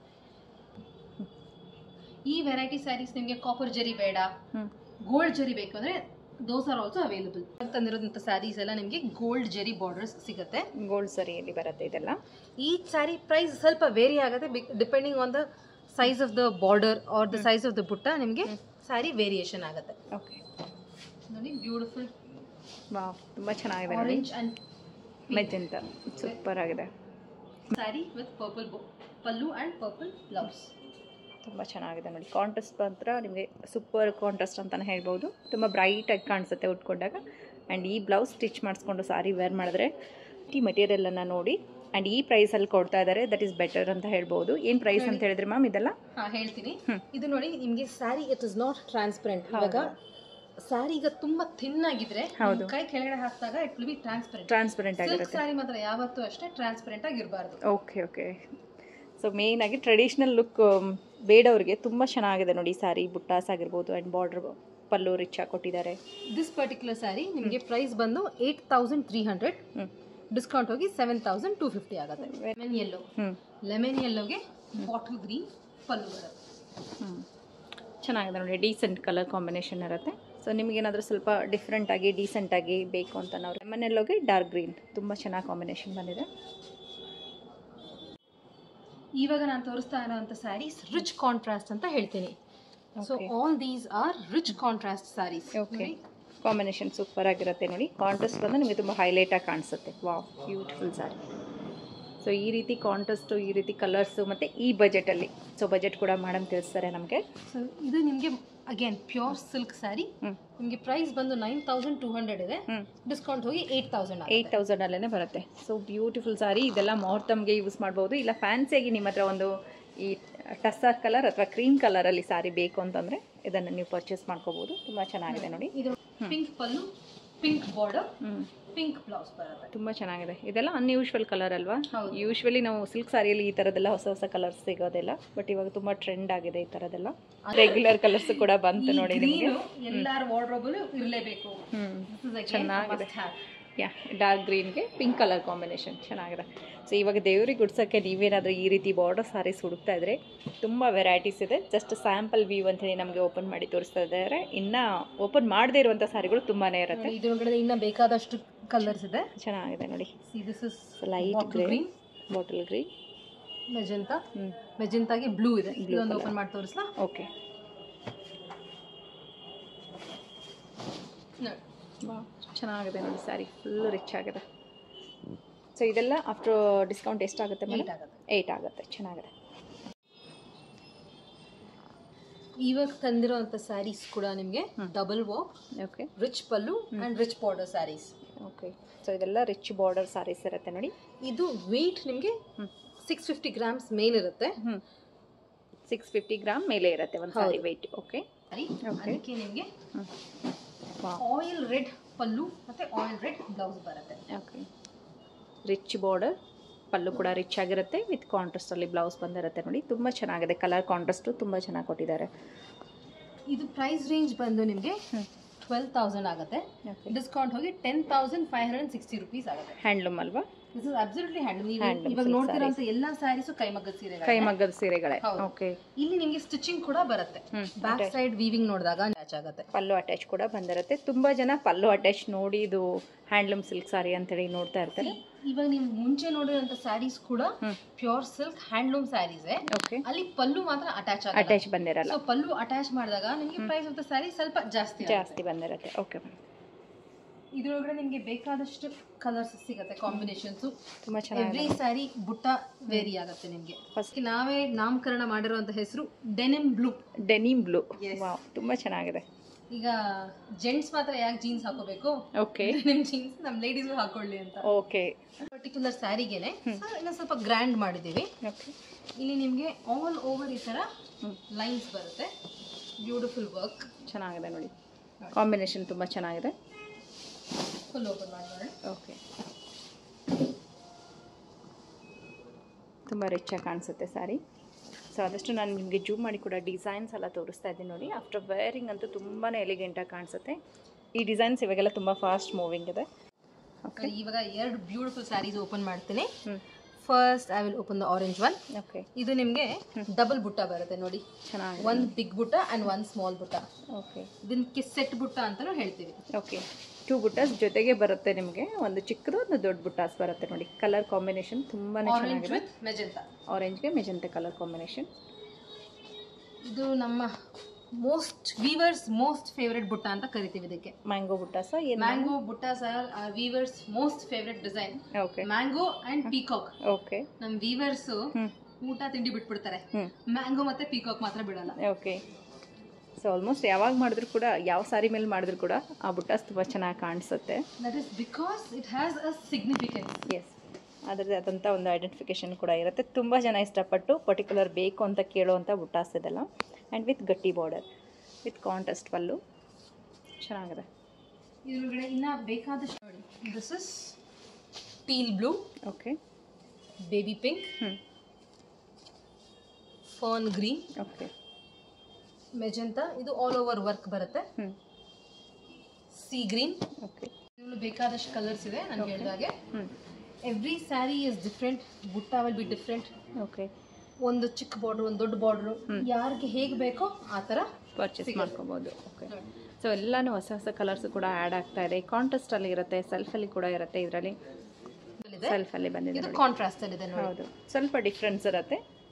ಈ ವೆರೈಟಿ ಸ್ಯಾರೀಸ್ ನಿಮಗೆ ಕಾಪರ್ ಜರಿ ಬೇಡ ಹ್ಞೂ ಗೋಲ್ಡ್ ಜರಿ ಬೇಕು ಅಂದ್ರೆ ದೋಸ್ ಆರ್ ಆಲ್ಸೋ ಅವೈಲಬಲ್ ತಂದಿರೋದಂಥ ಸ್ಯಾರೀಸ್ ಎಲ್ಲ ನಿಮಗೆ ಗೋಲ್ಡ್ ಜರಿ ಬಾರ್ಡರ್ಸ್ ಸಿಗುತ್ತೆ ಗೋಲ್ಡ್ ಸರಿಯಲ್ಲಿ ಬರುತ್ತೆ ಇದೆಲ್ಲ ಈ ಸ್ಯಾರಿ ಪ್ರೈಸ್ ಸ್ವಲ್ಪ ವೇರಿ ಆಗುತ್ತೆ depending on the size of the border or the size of the butta ನಿಮಗೆ ಸ್ಯಾರಿ ವೇರಿಯೇಷನ್ ಆಗುತ್ತೆ ಓಕೆ ನೋಡಿ ಬ್ಯೂಟಿಫುಲ್ ವಾವ್ ತುಂಬ ಚೆನ್ನಾಗಿದೆ ನೋಡಿ ಆರೆಂಜ್ ಅಂಡ್ ಮೆಜೆಂಟ ಸೂಪರ್ ಆಗಿದೆ sari with purple pallu and purple blouse ತುಂಬ ಚೆನ್ನಾಗಿದೆ ನೋಡಿ ಕಾಂಟ್ರಾಸ್ಟ್ ಮಾತ್ರ ನಿಮಗೆ ಸೂಪರ್ ಕಾಂಟ್ರಾಸ್ಟ್ ಅಂತಲೇ ಹೇಳ್ಬೋದು ತುಂಬ ಬ್ರೈಟಾಗಿ ಕಾಣಿಸುತ್ತೆ ಉಟ್ಕೊಂಡಾಗ ಆ್ಯಂಡ್ ಈ ಬ್ಲೌಸ್ ಸ್ಟಿಚ್ ಮಾಡಿಸ್ಕೊಂಡು ಸಾರಿ ವೇರ್ ಮಾಡಿದ್ರೆ ಈ ಮೆಟೀರಿಯಲನ್ನು ನೋಡಿ ಆ್ಯಂಡ್ ಈ ಪ್ರೈಸಲ್ಲಿ ಕೊಡ್ತಾ ಇದ್ದಾರೆ ದಟ್ ಈಸ್ ಬೆಟರ್ ಅಂತ ಹೇಳ್ಬೋದು ಏನು ಪ್ರೈಸ್ ಅಂತ ಹೇಳಿದ್ರೆ ಮ್ಯಾಮ್ ಇದೆಲ್ಲ ಹಾ ಹೇಳ್ತೀನಿ ಹ್ಮ್. ಇದು ನೋಡಿ ನಿಮಗೆ sari it is not transparent ಇವಾಗ ಸ್ಯಾರಿ ಈಗ ತುಂಬಾ ಥಿನ್ ಆಗಿದ್ರೆ ಹೌದು. ನಿಮ್ ಕೈ ಕೆಳಗಡೆ ಹಾಕಿದಾಗ it will be transparent transparent silk ಆಗಿರುತ್ತೆ ಸ್ಯಾರಿ ಮಾತ್ರ ಯಾವತ್ತೂ ಅಷ್ಟೇ ಟ್ರಾನ್ಸ್ಪರೆಂಟ್ ಆಗಿರಬಾರ್ದು ಓಕೆ ಓಕೆ ಸೊ ಮೇಯ್ನಾಗಿ ಟ್ರೆಡಿಷ್ನಲ್ ಲುಕ್ ಬೇಡವ್ರಿಗೆ ತುಂಬ ಚೆನ್ನಾಗಿದೆ ನೋಡಿ ಸ್ಯಾರಿ ಬುಟ್ಟಾಸ್ ಆಗಿರ್ಬೋದು ಆ್ಯಂಡ್ ಬಾರ್ಡ್ರ್ ಪಲ್ಲು ರಿಚ್ ಆಗಿ ಕೊಟ್ಟಿದ್ದಾರೆ ದಿಸ್ ಪರ್ಟಿಕ್ಯುಲರ್ ಸ್ಯಾರಿ ನಿಮಗೆ ಪ್ರೈಸ್ ಬಂದು ಏಟ್ ತೌಸಂಡ್ ತ್ರೀ ಹಂಡ್ರೆಡ್ ಹ್ಞೂ ಡಿಸ್ಕೌಂಟ್ ಹೋಗಿ ಸೆವೆನ್ ತೌಸಂಡ್ ಟೂ ಫಿಫ್ಟಿ ಆಗುತ್ತೆ ಲೆಮನ್ ಯೆಲ್ಲೋ ಹ್ಞೂ ಲೆಮನ್ ಯೆಲ್ಲೋಗೆ ಬಾಟಲ್ ಗ್ರೀನ್ ಪಲ್ಲು ಬರುತ್ತೆ ಹ್ಞೂ ಚೆನ್ನಾಗಿದೆ ನೋಡಿ ಡೀಸೆಂಟ್ ಕಲರ್ ಕಾಂಬಿನೇಷನ್ ಇರುತ್ತೆ ಸೊ ನಿಮಗೇನಾದರೂ ಸ್ವಲ್ಪ ಡಿಫ್ರೆಂಟಾಗಿ ಡೀಸೆಂಟಾಗಿ ಬೇಕು ಅಂತ ನಾವು ಲೆಮನ್ ಎಲ್ಲೋಗೆ ಡಾರ್ಕ್ ಗ್ರೀನ್ ತುಂಬ ಚೆನ್ನಾಗಿ ಕಾಂಬಿನೇಷನ್ ಬಂದಿದೆ ಇವಾಗ ನಾನು ತೋರಿಸ್ತಾ ಇರೋಂಥ ಸ್ಯಾರೀಸ್ ರಿಚ್ ಕಾಂಟ್ರಾಸ್ಟ್ ಅಂತ ಹೇಳ್ತೀನಿ so Okay. All these are rich contrast sarees okay combination super ಆಗಿರುತ್ತೆ ನೋಡಿ ಕಾಂಟ್ರಾಸ್ಟ್ ಬಂದು ನಿಮಗೆ ತುಂಬ ಹೈಲೈಟಾಗಿ ಕಾಣಿಸುತ್ತೆ ವಾವ್ ಬ್ಯೂಟಿಫುಲ್ ಸಾರಿ ಸೊ ಈ ರೀತಿ ಕಾಂಟ್ರಾಸ್ಟು ಈ ರೀತಿ ಕಲರ್ಸು ಮತ್ತು ಈ ಬಜೆಟಲ್ಲಿ ಸೊ ಬಜೆಟ್ ಕೂಡ ಮೇಡಮ್ ತಿಳಿಸ್ತಾರೆ ನಮಗೆ ಸೊ ಇದು ನಿಮಗೆ ಅಗೇನ್ ಪ್ಯೂರ್ ಸಿಲ್ಕ್ ಸ್ಯಾರಿ ಹ್ಞೂ ನಿಮಗೆ ಪ್ರೈಸ್ ಬಂದು ನೈನ್ ತೌಸಂಡ್ ಟೂ ಹಂಡ್ರೆಡ್ ಇದೆ ಹ್ಞೂ ಡಿಸ್ಕೌಂಟ್ ಹೋಗಿ ಏಯ್ಟ್ ತೌಸಂಡ್ ಏಯ್ಟ್ ತೌಸಂಡಲ್ಲೇ ಬರುತ್ತೆ ಸೊ ಬ್ಯೂಟಿಫುಲ್ ಸಾರಿ ಇದೆಲ್ಲ ಮುಹೂರ್ತಮ್ಗೆ ಯೂಸ್ ಮಾಡ್ಬೋದು ಇಲ್ಲ ಫ್ಯಾನ್ಸಿಯಾಗಿ ನಿಮ್ಮ ಹತ್ರ ಒಂದು ಈ ಟಸ್ಸರ್ ಕಲರ್ ಅಥವಾ ಕ್ರೀಮ್ ಕಲರಲ್ಲಿ ಸಾರಿ ಬೇಕು ಅಂತಂದರೆ ಇದನ್ನು ನೀವು ಪರ್ಚೇಸ್ ಮಾಡ್ಕೋಬೋದು ತುಂಬ ಚೆನ್ನಾಗಿದೆ ನೋಡಿ ಇದು ಪಿಂಕ್ ಪಲ್ಲು ಪಿಂಕ್ ಬಾರ್ಡರ್ ಹ್ಞೂ ಪಿಂಕ್ ಬ್ಲೌಸ್ ಬರುತ್ತೆ ತುಂಬ ಚೆನ್ನಾಗಿದೆ ಇದೆಲ್ಲ ಅನ್ಯೂಶ್ವಲ್ ಕಲರ್ ಅಲ್ವಾ ಹೌದು. ಯೂಶ್ವಲಿ ನಾವು ಸಿಲ್ಕ್ ಸಾರಿಯಲ್ಲಿ ಈ ಥರದ್ದೆಲ್ಲ ಹೊಸ ಹೊಸ ಕಲರ್ಸ್ ಸಿಗೋದಿಲ್ಲ ಬಟ್ ಇವಾಗ ತುಂಬ ಟ್ರೆಂಡ್ ಆಗಿದೆ ಈ ಥರದ್ದೆಲ್ಲ ರೆಗ್ಯುಲರ್ ಕಲರ್ಸ್ ಕೂಡ ಬಂತು ನೋಡಿ ನಿಮಗೆ ಎಲ್ಲಾರ ವಾರ್ಡ್ರೋಬಲ್ಲೂ ಇರಲೇಬೇಕು ಹ್ಞೂ ಚೆನ್ನಾಗಿದೆ. ಯಾ ಡಾರ್ಕ್ ಗ್ರೀನ್ಗೆ ಪಿಂಕ್ ಕಲರ್ ಕಾಂಬಿನೇಷನ್ ಚೆನ್ನಾಗಿದೆ ಸೊ ಇವಾಗ ದೇವ್ರಿಗೆ ಗುಡ್ಸೋಕ್ಕೆ ನೀವೇನಾದರೂ ಈ ರೀತಿ ಬಾರ್ಡರ್ ಸಾರೀಸ್ ಹುಡುಕ್ತಾ ಇದ್ರೆ ತುಂಬ ವೆರೈಟೀಸ್ ಇದೆ ಜಸ್ಟ್ ಸ್ಯಾಂಪಲ್ ವ್ಯೂ ಅಂತೇಳಿ ನಮಗೆ ಓಪನ್ ಮಾಡಿ ತೋರಿಸ್ತಾ ಇದ್ದಾರೆ ಇನ್ನು ಓಪನ್ ಮಾಡದೇ ಇರುವಂಥ ಸಾರಿಗಳು ತುಂಬಾ ಇರುತ್ತೆ ಇದ್ರೊಳಗಡೆ ಇನ್ನ ಬೇಕಾದಷ್ಟು ಕಲರ್ಸ್ ಇದೆ ಚೆನ್ನಾಗಿದೆ ನೋಡಿ this is light grey green bottle green magenta ಹ್ಞೂ ಮೆಜೆಂತಾಗೆ ಬ್ಲೂ ಇದೆ Blue ಇದೊಂದು colour. ಓಪನ್ ಮಾಡಿ ತೋರಿಸ್ಲಾ ಓಕೆ ಚೆನ್ನಾಗಿದೆ ನೋಡಿ ಸ್ಯಾರಿ ಫುಲ್ ರಿಚ್ ಆಗಿದೆ ಸೊ ಇದೆಲ್ಲ ಆಫ್ಟರ್ ಡಿಸ್ಕೌಂಟ್ ಎಷ್ಟಾಗುತ್ತೆ ಏಟ್ ಮೇಡಮ್ ಆಗುತ್ತೆ ಏಯ್ಟ್ ಆಗುತ್ತೆ ಚೆನ್ನಾಗಿದೆ ಇವಾಗ ತಂದಿರೋಂಥ ಸ್ಯಾರೀಸ್ ಕೂಡ ನಿಮಗೆ ಹ್ಮ್. ಡಬಲ್ ವಾಕ್ okay rich pallu and rich border sarees okay so ಇದೆಲ್ಲ ರಿಚ್ ಬಾರ್ಡರ್ ಸಾರೀಸ್ ಇರುತ್ತೆ ನೋಡಿ ಇದು ವೆಯ್ಟ್ ನಿಮಗೆ ಹ್ಮ್. ಸಿಕ್ಸ್ ಫಿಫ್ಟಿ ಗ್ರಾಮ್ಸ್ ಮೇಲಿರುತ್ತೆ ಹ್ಞೂ ಸಿಕ್ಸ್ ಫಿಫ್ಟಿ ಗ್ರಾಮ್ ಮೇಲೆ ಇರುತ್ತೆ ಒಂದು ಸಾರಿ ಹೌದು. ವೆಯ್ಟ್ ಓಕೆ ಸರಿ Okay. ಅದಕ್ಕೆ ನಿಮಗೆ ಹ್ಞೂ ವಾವ್ ಆಯಿಲ್ ರೆಡ್ ಪಲ್ಲು ಮತ್ತೆ ಆಯಿಲ್ ರೆಡ್ ಬ್ಲೌಸ್ ಬರುತ್ತೆ ಓಕೆ ರಿಚ್ ಬಾರ್ಡರ್ ಪಲ್ಲು ಕೂಡ ರಿಚ್ ಆಗಿರುತ್ತೆ ವಿತ್ ಕಾಂಟ್ರಾಸ್ಟಲ್ಲಿ ಬ್ಲೌಸ್ ಬಂದಿರುತ್ತೆ ನೋಡಿ ತುಂಬ ಚೆನ್ನಾಗಿದೆ ಕಲರ್ ಕಾಂಟ್ರಾಸ್ಟು ತುಂಬ ಚೆನ್ನಾಗಿ ಕೊಟ್ಟಿದ್ದಾರೆ ಇದು ಪ್ರೈಸ್ ರೇಂಜ್ ಬಂದು ನಿಮಗೆ ಹ್ಞೂ ಟ್ವೆಲ್ ತೌಸಂಡ್ ಆಗುತ್ತೆ ಓಕೆ ಡಿಸ್ಕೌಂಟ್ ಹೋಗಿ ten thousand five hundred sixty rupees ಆಗುತ್ತೆ ಹ್ಯಾಂಡ್ಲೂಮ್ ಅಲ್ವಾ ದಿಸ್ ಇಸ್ ಅಬ್ಸಲ್ಯೂಟ್ಲಿ ಹ್ಯಾಂಡ್ ನೀವು Handloom ಇವಾಗ silk ನೋಡ್ತಿರೋಂಥ ಎಲ್ಲಾ ಸ್ಯಾರೀಸು ಕೈಮಗ್ಗದ ಸೀರೆ ಕೈಮಗ್ಗದ ಸೀರೆಗಳೇ ಹೌದು. ಓಕೆ ಇಲ್ಲಿ ನಿಮಗೆ ಸ್ಟಿಚಿಂಗ್ ಕೂಡ ಬರುತ್ತೆ ಹ್ಮ್, ಬ್ಯಾಕ್ ಅದೇ. ಸೈಡ್ ವೀವಿಂಗ್ ನೋಡಿದಾಗ ಮ್ಯಾಚ್ ಆಗುತ್ತೆ ಪಲ್ಲು ಅಟ್ಯಾಚ್ ಕೂಡ ಬಂದಿರುತ್ತೆ ತುಂಬ ಜನ ಪಲ್ಲು ಅಟ್ಯಾಚ್ ನೋಡಿ ಇದು ಹ್ಯಾಂಡ್ಲೂಮ್ ಸಿಲ್ಕ್ ಸಾರಿ ಅಂತೇಳಿ ನೋಡ್ತಾ ಇರ್ತಾರೆ ಇವಾಗ ನೀವು ಮುಂಚೆ ನೋಡಿರೋಂಥ ಸ್ಯಾರೀಸ್ ಕೂಡ ಹ್ಮ್. Pure silk handloom sarees okay ಅಲ್ಲಿ ಪಲ್ಲು ಮಾತ್ರ ಅಟ್ಯಾಚ್ ಆಗುತ್ತೆ ಅಟ್ಯಾಚ್ ಬಂದಿರಲ್ಲ ಸೊ ಪಲ್ಲು ಅಟ್ಯಾಚ್ ಮಾಡಿದಾಗ ನಿಮಗೆ ಪ್ರೈಸ್ ಆಫ್ ದ ಸ್ಯಾರಿ ಸ್ವಲ್ಪ ಜಾಸ್ತಿ ಆಗುತ್ತೆ. ಜಾಸ್ತಿ ಬಂದಿರುತ್ತೆ ಓಕೆ ಇದ್ರೊಳಗಡೆ ನಿಮಗೆ ಬೇಕಾದಷ್ಟು ಕಲರ್ಸ್ ಸಿಗುತ್ತೆ ಕಾಂಬಿನೇಷನ್ಸ್ ತುಂಬ ಎವ್ರಿ ಚೆನ್ನಾಗಿದೆ ಸ್ಯಾರಿ ಬುಟ್ಟ ವೇರಿ ಆಗುತ್ತೆ ನಿಮಗೆ First- ನಾವೇ ನಾಮಕರಣ ಮಾಡಿರುವಂತ ಹೆಸರು denim blue denim blue Yes. Wow ತುಂಬ ಚೆನ್ನಾಗಿದೆ ಈಗ ಜೆಂಟ್ಸ್ ಮಾತ್ರ ಯಾಕೆ ಜೀನ್ಸ್ ಹಾಕೋಬೇಕು ಓಕೆ ಡೆನಿಮ್ ಜೀನ್ಸ್ ನಮ್ಮ ಲೇಡೀಸ್ ಹಾಕೊಳ್ಳಿ ಅಂತ ಓಕೆ ಪರ್ಟಿಕ್ಯುಲರ್ ಸ್ಯಾರಿಗೆನೆ ಇನ್ನೂ ಸ್ವಲ್ಪ ಗ್ರ್ಯಾಂಡ್ ಮಾಡಿದ್ದೀವಿ ಓಕೆ ಇಲ್ಲಿ ನಿಮಗೆ ಆಲ್ ಓವರ್ ಈ ಥರ ಹ್ಞೂ ಲೈನ್ಸ್ ಬರುತ್ತೆ ಬ್ಯೂಟಿಫುಲ್ ವರ್ಕ್ ಚೆನ್ನಾಗಿದೆ ನೋಡಿ ಕಾಂಬಿನೇಷನ್ ತುಂಬ ಚೆನ್ನಾಗಿದೆ ಫುಲ್ ಓಪನ್ ಮಾಡಿ ಓಕೆ ತುಂಬ ರಿಚಾಗಿ ಕಾಣಿಸುತ್ತೆ ಸ್ಯಾರಿ ಸೊ ಆದಷ್ಟು ನಾನು ನಿಮಗೆ ಜೂಮ್ ಮಾಡಿ ಕೂಡ ಡಿಸೈನ್ಸ್ ಎಲ್ಲ ತೋರಿಸ್ತಾ ಇದ್ದೀನಿ ನೋಡಿ ಆಫ್ಟರ್ ವೇರಿಂಗ್ ಅಂತೂ ತುಂಬಾ ಎಲಿಗೆಂಟಾಗಿ ಕಾಣಿಸುತ್ತೆ ಈ ಡಿಸೈನ್ಸ್ ಇವಾಗೆಲ್ಲ ತುಂಬ ಫಾಸ್ಟ್ ಮೂವಿಂಗ್ ಇದೆ ಓಕೆ ಇವಾಗ ಎರಡು ಬ್ಯೂಟಿಫುಲ್ ಸ್ಯಾರೀಸ್ ಓಪನ್ ಮಾಡ್ತೀನಿ ಹ್ಞೂ first I will open the orange one okay ಇದು ನಿಮಗೆ ಡಬಲ್ ಬುಟ್ಟ ಬರುತ್ತೆ ನೋಡಿ ಚೆನ್ನಾಗಿದೆ ಒಂದ್ ಬಿಗ್ ಬುಟ್ಟ ಅಂಡ್ ಒಂದ್ ಸ್ಮಾಲ್ ಬುಟ್ಟ ಓಕೆ ಇದಕ್ಕೆ ಸೆಟ್ ಬುಟ್ಟ ಅಂತಾನು ಹೇಳ್ತೀವಿ ಓಕೆ ಟೂ ಬುಟ್ಟಾಸ್ ಜೊತೆಗೆ ಬರುತ್ತೆ ನಿಮಗೆ ಒಂದು ಚಿಕ್ಕದು ಒಂದು ದೊಡ್ಡ ಬುಟ್ಟಾಸ್ ಬರುತ್ತೆ ನೋಡಿ ಕಲರ್ ಕಾಂಬಿನೇಷನ್ ತುಂಬಾ ಆರೆಂಜ್ ಚೆನ್ನಾಗಿದೆ ವಿತ್ ಮೆಜೆಂಟಾ ಆರೆಂಜ್ಗೆ ಮೆಜಂತೆ ಕಲರ್ ಕಾಂಬಿನೇಷನ್ ಇದು ನಮ್ಮ ಮೋಸ್ಟ್ ವೀವರ್ಸ್ ಮೋಸ್ಟ್ ಫೇವ್ರೆಟ್ ಬುಟ್ಟ ಅಂತ ಕರಿತೀವಿ ಇದಕ್ಕೆ ಮ್ಯಾಂಗೋ ಬುಟ್ಟಾಸ ಏನು mango butta sir weavers most favourite design okay mango and peacock okay ನಮ್ ವೀವರ್ಸ್ ಹ್ಞೂ ಊಟ ತಿಂಡಿ ಬಿಟ್ಬಿಡ್ತಾರೆ ಹ್ಞೂ ಮ್ಯಾಂಗೋ ಮತ್ತೆ ಪೀಕಾಕ್ ಮಾತ್ರ ಬಿಡಲ್ಲ ಓಕೆ ಸೊ ಆಲ್ಮೋಸ್ಟ್ ಯಾವಾಗ ಮಾಡಿದ್ರು ಕೂಡ ಯಾವ ಸಾರಿ ಮೇಲೆ ಮಾಡಿದ್ರು ಕೂಡ ಆ ಬುಟ್ಟಾಸ್ ತುಂಬ ಚೆನ್ನಾಗಿ ಕಾಣಿಸುತ್ತೆ that is because it has a significance ಎಸ್ ಅದರದ್ದೇ ಆದಂಥ ಒಂದು ಐಡೆಂಟಿಫಿಕೇಶನ್ ಕೂಡ ಇರುತ್ತೆ ತುಂಬ ಜನ ಇಷ್ಟಪಟ್ಟು ಪರ್ಟಿಕ್ಯುಲರ್ ಬೇಕು ಅಂತ ಕೇಳುವಂಥ ಬುಟ್ಟಾಸ್ ಇದೆಲ್ಲ ಆ್ಯಂಡ್ ವಿತ್ ಗಟ್ಟಿ ಬಾರ್ಡರ್ ವಿತ್ ಕಾಂಟೆಸ್ಟ್ ಪಲ್ಲು ಚೆನ್ನಾಗಿದೆ ಇದ್ರೊಳಗಡೆ ಇನ್ನ ಬೇಕಾದಷ್ಟು ನೋಡಿ this is teal blue okay baby pink ಹ್ಞೂ ಫಾನ್ ಗ್ರೀನ್ ಓಕೆ ಮೆಜೆಂತಾ ಇದು ಆಲ್ ಓವರ್ ವರ್ಕ್ ಬರುತ್ತೆ ಹ್ಞೂ ಸಿ ಗ್ರೀನ್ ಓಕೆ ಇದ್ರಲ್ಲಿ ಬೇಕಾದಷ್ಟು ಕಲರ್ಸ್ ಇದೆ ನಾನು Okay. ಹೇಳಿದಾಗೆ ಹ್ಞೂ every sari is different butta will be different okay ಒಂದು ಚಿಕ್ಕ ಬಾರ್ಡ್ರ್ ಒಂದು ದೊಡ್ಡ ಬಾರ್ಡ್ರು ಹ್ಮ್. ಯಾರಿಗೆ ಹೇಗೆ ಬೇಕೋ ಆ ಥರ ಪರ್ಚೇಸ್ ಸಿಗುತ್ತೆ. ಮಾಡ್ಕೋಬೋದು ಓಕೆ ನೋಡಿ. ಸೊ ಎಲ್ಲನೂ ಹೊಸ ಹೊಸ ಕಲರ್ಸ್ ಕೂಡ ಆ್ಯಡ್ ಆಗ್ತಾ ಇದೆ ಕಾಂಟೆಸ್ಟಲ್ಲಿ ಇರುತ್ತೆ ಸೆಲ್ಫಲ್ಲಿ ಕೂಡ ಇರುತ್ತೆ ಇದರಲ್ಲಿ ಇದ್ರಲ್ಲಿದೆ. ಸೆಲ್ಫಲ್ಲಿ ಬಂದಿದೆ ಇದು ನೋಡಿ ಕಾಂಟ್ರಾಸ್ಟ್ ಅಲ್ಲಿ ಇದೆ ನೋಡಿ ಹೌದು ಸ್ವಲ್ಪ ಡಿಫ್ರೆನ್ಸ್ ಇರುತ್ತೆ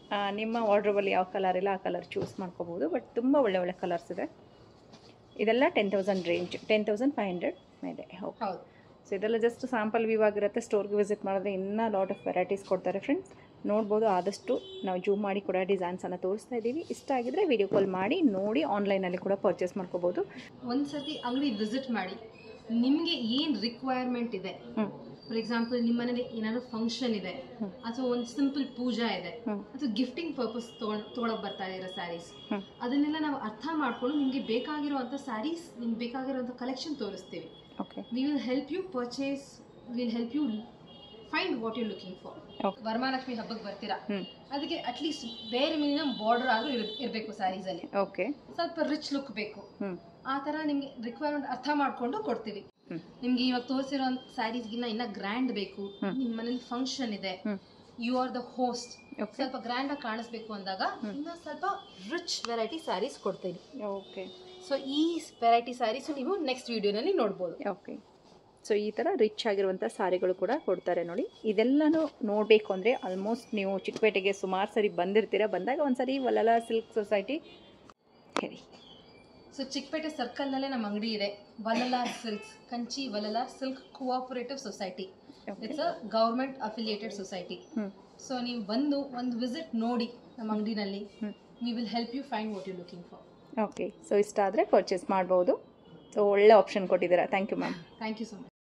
ನಿಮ್ಮ ವಾರ್ಡ್ರೋಬಲ್ಲಿ ಯಾವ ಕಲರ್ ಇಲ್ಲ ಆ ಕಲರ್ ಚೂಸ್ ಮಾಡ್ಕೋಬೋದು ಬಟ್ ತುಂಬ ಒಳ್ಳೆ ಒಳ್ಳೆ ಕಲರ್ಸ್ ಇದೆ ಇದೆಲ್ಲ ten thousand range ten thousand five hundred ಇದೆ ಓಕೆ ಹೌದು ಸೊ ಇದೆಲ್ಲ ಜಸ್ಟ್ ಸ್ಯಾಂಪಲ್ ವ್ಯೂ ಆಗಿರುತ್ತೆ ಸ್ಟೋರ್ಗೆ ವಿಸಿಟ್ ಮಾಡಿದ್ರೆ ಇನ್ನೂ ಲಾಟ್ ಆಫ್ ವೆರೈಟೀಸ್ ಕೊಡ್ತಾರೆ ಫ್ರೆಂಡ್ಸ್ ನೋಡ್ಬೋದು ಆದಷ್ಟು ನಾವು ಜೂಮ್ ಮಾಡಿ ಕೂಡ ಡಿಸೈನ್ಸನ್ನು ತೋರಿಸ್ತಾ ಇದ್ದೀವಿ ಇಷ್ಟ ಆಗಿದ್ರೆ ವಿಡಿಯೋ ಕಾಲ್ ಮಾಡಿ ನೋಡಿ ಆನ್ಲೈನಲ್ಲಿ ಕೂಡ ಪರ್ಚೇಸ್ ಮಾಡ್ಕೋಬೋದು ಒಂದ್ಸತಿ ಅಂಗಡಿ ವಿಸಿಟ್ ಮಾಡಿ ನಿಮಗೆ ಏನು ರಿಕ್ವೈರ್ಮೆಂಟ್ ಇದೆ ಹ್ಞೂ ಫಾರ್ ಎಕ್ಸಾಂಪಲ್ ನಿಮ್ಮ ಮನೇಲಿ ಏನಾದ್ರು ಫಂಕ್ಷನ್ ಇದೆ ಹ್ಮ್. ಅಥವಾ ಒಂದು ಸಿಂಪಲ್ ಪೂಜಾ ಇದೆ ಹ್ಮ್. ಅಥವಾ ಗಿಫ್ಟಿಂಗ್ ಪರ್ಪಸ್ ತೊಗೊಂಡು ತೊಗೊಳಕ್ ಬರ್ತಾ ಇರೋ ಸ್ಯಾರೀಸ್ ಹ್ಮ್. ಅದನ್ನೆಲ್ಲ ನಾವು ಅರ್ಥ ಮಾಡ್ಕೊಂಡು ನಿಮಗೆ ಬೇಕಾಗಿರುವಂಥ ಸ್ಯಾರೀಸ್ ನಿಮ್ಗೆ ಬೇಕಾಗಿರುವಂಥ ಕಲೆಕ್ಷನ್ ತೋರಿಸ್ತೀವಿ okay we will help you purchase will help you find what you looking for okay Varamahalakshmi ಹಬ್ಬಕ್ಕೆ ಬರ್ತೀರಾ ಹ್ಞೂ ಅದಕ್ಕೆ ಅಟ್ಲೀಸ್ಟ್ ಬೇರೆ ಮಿನಿಮಮ್ ಬಾರ್ಡರ್ ಆದರೂ ಇರ್ ಇರಬೇಕು ಸ್ಯಾರೀಸಲ್ಲಿ ಓಕೆ ಸ್ವಲ್ಪ ರಿಚ್ ಲುಕ್ ಬೇಕು ಹ್ಞೂ ಆ ಥರ ನಿಮಗೆ ರಿಕ್ವೈರ್ಮೆಂಟ್ ಅರ್ಥ ಮಾಡಿಕೊಂಡು ಕೊಡ್ತೀವಿ ಹ್ಮ್. ನಿಮ್ಗೆ ಇವಾಗ ತೋರಿಸಿರೋ ಸ್ಯಾರೀಸ್ಗಿನ್ನ ಇನ್ನ ಗ್ರ್ಯಾಂಡ್ ಬೇಕು ಹ್ಮ್. ನಿಮ್ಮ ಮನೇಲಿ ಫಂಕ್ಷನ್ ಇದೆ ಹ್ಮ್. You are the host okay ಸ್ವಲ್ಪ ಗ್ರ್ಯಾಂಡ್ ಆಗಿ ಕಾಣಿಸ್ಬೇಕು ಅಂದಾಗ ಇನ್ನ ಸ್ವಲ್ಪ ರಿಚ್ ವೆರೈಟಿ ಸ್ಯಾರೀಸ್ ಕೊಡ್ತೀನಿ ಓಕೆ ಸೊ ಈ ವೆರೈಟಿ ಸ್ಯಾರೀಸ್ ನೀವು ನೆಕ್ಸ್ಟ್ ವಿಡಿಯೋನಲ್ಲಿ ನೋಡ್ಬೋದು ಓಕೆ ಸೊ ಈ ಥರ ರಿಚ್ ಆಗಿರುವಂಥ ಸಾರಿಗಳು ಕೂಡ ಕೊಡ್ತಾರೆ ನೋಡಿ ಇದೆಲ್ಲನೂ ನೋಡಬೇಕು ಅಂದರೆ ಆಲ್ಮೋಸ್ಟ್ ನೀವು ಚಿಕ್ಕಪೇಟೆಗೆ ಸುಮಾರು ಸರಿ ಬಂದಿರ್ತೀರ ಬಂದಾಗ ಒಂದ್ಸರಿ ವಲಲ ಸಿಲ್ಕ್ ಸೊಸೈಟಿ ಹೇಳಿ ಸೊ ಚಿಕ್ಕಪೇಟೆ ಸರ್ಕಲ್ನಲ್ಲೇ ನಮ್ಮ ಅಂಗಡಿ ಇದೆ Vallalar silks Kanchi Vallalar silk cooperative society okay it's a government affiliated society ಹ್ಞೂ ಸೊ ನೀವು ಬಂದು ಒಂದು ವಿಸಿಟ್ ನೋಡಿ ನಮ್ಮ ಅಂಗಡಿನಲ್ಲಿ ಹ್ಮ್. We will help you find what you looking for okay so ಇಷ್ಟ ಆದರೆ ಪರ್ಚೇಸ್ ಮಾಡ್ಬೋದು ಸೊ ಒಳ್ಳೆ ಆಪ್ಷನ್ ಕೊಟ್ಟಿದ್ದೀರಾ thank you ma'am thank you so much